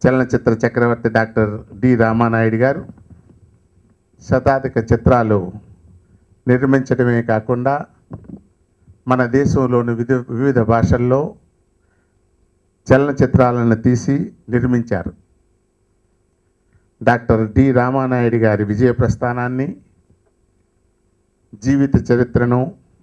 చలనచిత్ర చక్రవర్తి doctor D Ramanaidu గారు శతాధిక చిత్రాలు నిర్మించడమే కాకుండా మన దేశంలోని వివిధ వివిధ భాషల్లో చలనచిత్రాలను తీసి నిర్మించారు డాక్టర్ డి రామానాయుడు గారి విజయ ప్రస్థానాన్ని జీవిత చరిత్రను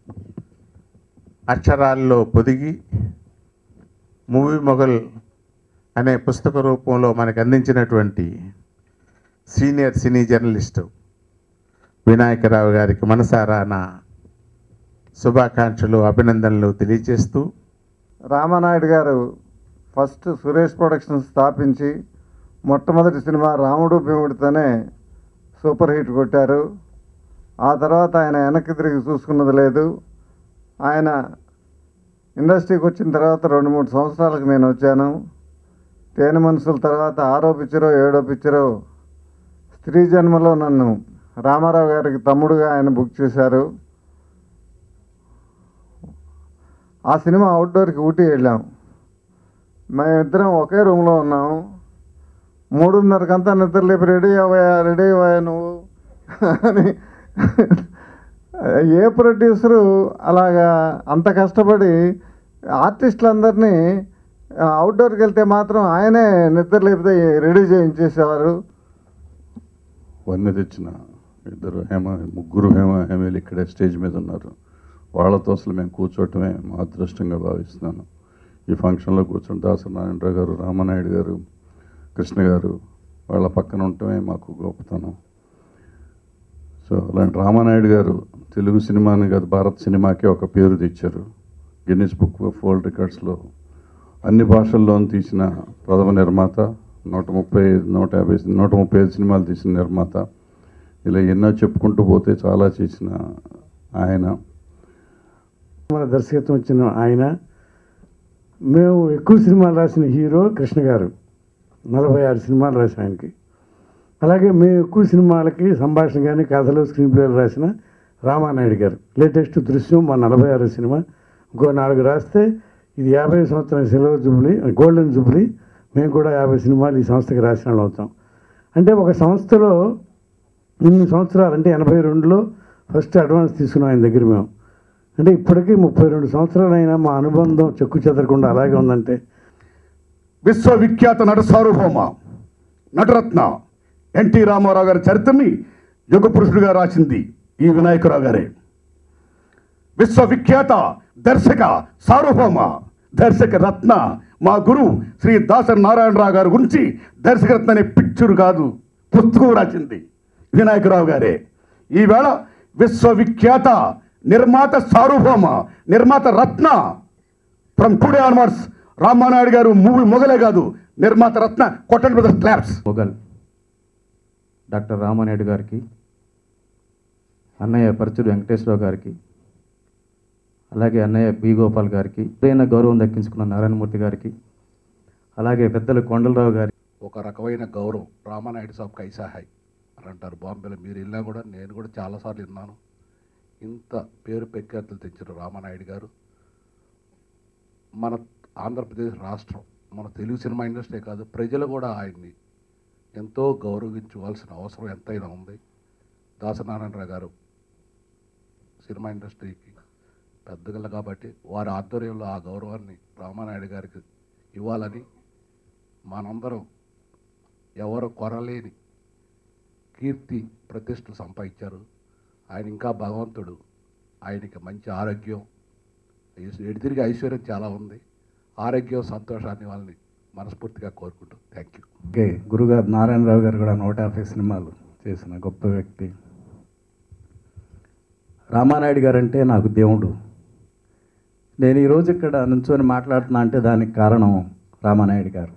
అక్షరాల్లో పొదిగి మూవీ మొఘల్ అనే పుస్తక రూపంలో మనకు అందించినటువంటి సీనియర్ సినీ జర్నలిస్టు వినాయకరావు గారికి మనసారా నా శుభాకాంక్షలు అభినందనలు తెలియజేస్తూ రామానాయుడు గారు ఫస్ట్ సురేష్ ప్రొడక్షన్స్ స్థాపించి మొట్టమొదటి సినిమా రాముడు భీముడితోనే సూపర్ హిట్ కొట్టారు ఆ తర్వాత ఆయన వెనక్కి తిరిగి చూసుకున్నది లేదు ఆయన ఇండస్ట్రీకి వచ్చిన తర్వాత రెండు మూడు సంవత్సరాలకు నేను వచ్చాను తేనె మనుషుల తర్వాత ఆరో పిక్చరో ఏడో పిక్చరో స్త్రీ జన్మలో నన్ను రామారావు గారికి తమ్ముడుగా ఆయన బుక్ చేశారు ఆ సినిమా అవుట్డోర్కి ఊటీ వెళ్ళాం మేమిద్దరం ఒకే రూమ్లో ఉన్నాం మూడున్నరకంతా నిద్ర లేపి రెడీ అవ్వయా రెడీ అవ్వయా నువ్వు అని ఏ ప్రొడ్యూసరు అలాగా అంత కష్టపడి ఆర్టిస్టులందరినీ అవుట్డోర్కి వెళ్తే మాత్రం ఆయనే నిద్ర లేపితే రెడీ చేయించేసేవారు వన్నె తెచ్చిన ఇద్దరు హేమ ముగ్గురు హేమ హేమీలు ఇక్కడే స్టేజ్ మీద ఉన్నారు వాళ్ళతో అసలు మేము కూర్చోవటమే మా అదృష్టంగా భావిస్తున్నాను ఈ ఫంక్షన్లో కూర్చుని దాసనారాయణరావు గారు రామనాయుడు గారు కృష్ణ గారు వాళ్ళ పక్కన ఉండటమే మాకు గొప్పతనం సో అలాంటి రామానాయుడు గారు తెలుగు సినిమాని కాదు భారత్ సినిమాకి ఒక పేరు తెచ్చారు గిన్నిస్ బుక్ ఆఫ్ వరల్డ్ రికార్డ్స్లో అన్ని భాషల్లోనూ తీసిన ప్రథమ నిర్మాత నూట ముప్పై ఐదు నూట యాభై నూట ముప్పై ఐదు సినిమాలు తీసిన నిర్మాత ఇలా ఎన్నో చెప్పుకుంటూ పోతే చాలా చేసిన ఆయన మన దర్శకత్వం వచ్చిన ఆయన మేము ఎక్కువ సినిమాలు రాసిన హీరో కృష్ణ గారు నలభై ఆరు సినిమాలు రాసిన ఆయనకి అలాగే మేము ఎక్కువ సినిమాలకి సంభాషణ కానీ కథలు స్క్రీన్ ప్లేలు రాసిన రామానాయుడు గారు లేటెస్ట్ దృశ్యం మా నలభై ఆరు సినిమా ఇంకో నాలుగు రాస్తే ఇది యాభై సంవత్సరం సిల్వర్ జూబ్లీ గోల్డెన్ జూబ్లీ మేము కూడా యాభై సినిమాలు ఈ సంస్థకి రాసిన వాళ్ళు అవుతాం అంటే ఒక సంస్థలో ఇన్ని సంవత్సరాలు అంటే ఎనభై రెండులో ఫస్ట్ అడ్వాన్స్ తీసుకున్నాం ఆయన దగ్గర మేము అంటే ఇప్పటికీ ముప్పై రెండు సంవత్సరాలైనా మా అనుబంధం చెక్కు చెదరకుండా అలాగే ఉందంటే విశ్వవిఖ్యాత నట సార్వభౌమ నటరత్న ఎన్టీ రామారావు గారి చరిత్రని యుగ పురుషుడిగా రాసింది ఈ వినాయకరావు గారే విశ్వవిఖ్యాత దర్శక సార్వభౌమ దర్శక రత్న మా గురువు శ్రీ దాసరి నారాయణరావు గారి గురించి దర్శకరత్న అనే పిక్చర్ కాదు పుస్తకం రాసింది వినాయకరావు గారే ఈవేళ విశ్వవిఖ్యాత నిర్మాత సార్వభౌమ నిర్మాత రత్న from today onwards Ramanaidu garu movie మొగలే కాదు నిర్మాత రత్న కొట్టండి brother claps mogul doctor Ramanaidu గారికి అన్నయ్య పరచుడు వెంకటేశ్వరరావు గారికి అలాగే అన్నయ్య బి గోపాల్ గారికి ఏదైనా గౌరవం దక్కించుకున్న నారాయణమూర్తి గారికి అలాగే పెద్దలు కొండలరావు గారి ఒక రకమైన గౌరవం రామానాయుడు సాబ్ కైసా హై అని అంటారు బాంబేలో మీరు వెళ్ళినా కూడా నేను కూడా చాలాసార్లు విన్నాను ఇంత పేరు ప్రఖ్యాతులు తెచ్చిన రామానాయుడు గారు మన ఆంధ్రప్రదేశ్ రాష్ట్రం మన తెలుగు సినిమా ఇండస్ట్రీ కాదు ప్రజలు కూడా ఆయన్ని ఎంతో గౌరవించవలసిన అవసరం ఎంతైనా ఉంది దాసనారాయణరావు గారు సినిమా ఇండస్ట్రీకి పెద్దగల కాబట్టి వారి ఆధ్వర్యంలో ఆ గౌరవాన్ని రామానాయుడు గారికి ఇవ్వాలని మనందరం ఎవరు కొరలేని కీర్తి ప్రతిష్టలు సంపాదించారు ఆయన ఇంకా భగవంతుడు ఆయనకి మంచి ఆరోగ్యం ఎడితిరిగి ఐశ్వర్యం చాలా ఉంది ఆరోగ్యం సంతోషాన్ని వాళ్ళని మనస్ఫూర్తిగా కోరుకుంటూ థ్యాంక్ యూ ఓకే గురుగారు నారాయణరావు గారు కూడా నూట యాభై సినిమాలు చేసిన గొప్ప వ్యక్తి రామానాయుడు గారు అంటే నాకు దేవుడు నేను ఈరోజు ఇక్కడ నుంచొని మాట్లాడుతున్నా అంటే దానికి కారణం రామానాయుడు గారు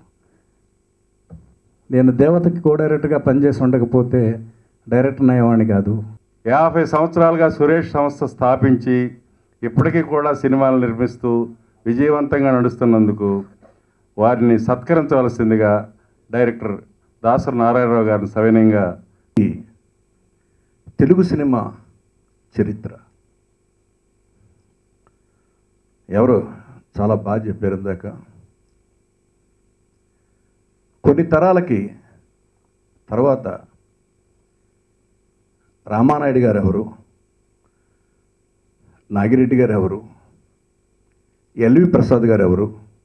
నేను దేవతకి కో డైరెక్టర్గా పనిచేసి ఉండకపోతే డైరెక్టర్ అయ్యేవాడిని కాదు యాభై సంవత్సరాలుగా సురేష్ సంస్థ స్థాపించి ఇప్పటికీ కూడా సినిమాలు నిర్మిస్తూ విజయవంతంగా నడుస్తున్నందుకు వారిని సత్కరించవలసిందిగా డైరెక్టర్ దాసరి నారాయణరావు గారిని సవినయంగా తెలుగు సినిమా చరిత్ర ఎవరు చాలా బాగా చెప్పారు ఇందాక కొన్ని తరాలకి తర్వాత రామానాయుడు గారు ఎవరు నాగిరెడ్డి గారు ఎవరు ఎల్వి ప్రసాద్ గారు ఎవరు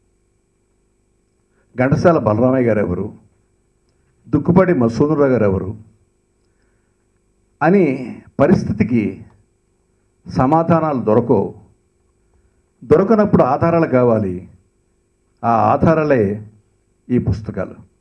ఘంటసాల బలరామయ్య గారు ఎవరు దుక్కుపాటి మసూదరరావు గారు ఎవరు అని పరిస్థితికి సమాధానాలు దొరకవు దొరకనప్పుడు ఆధారాలు కావాలి ఆ ఆధారాలే ఈ పుస్తకాలు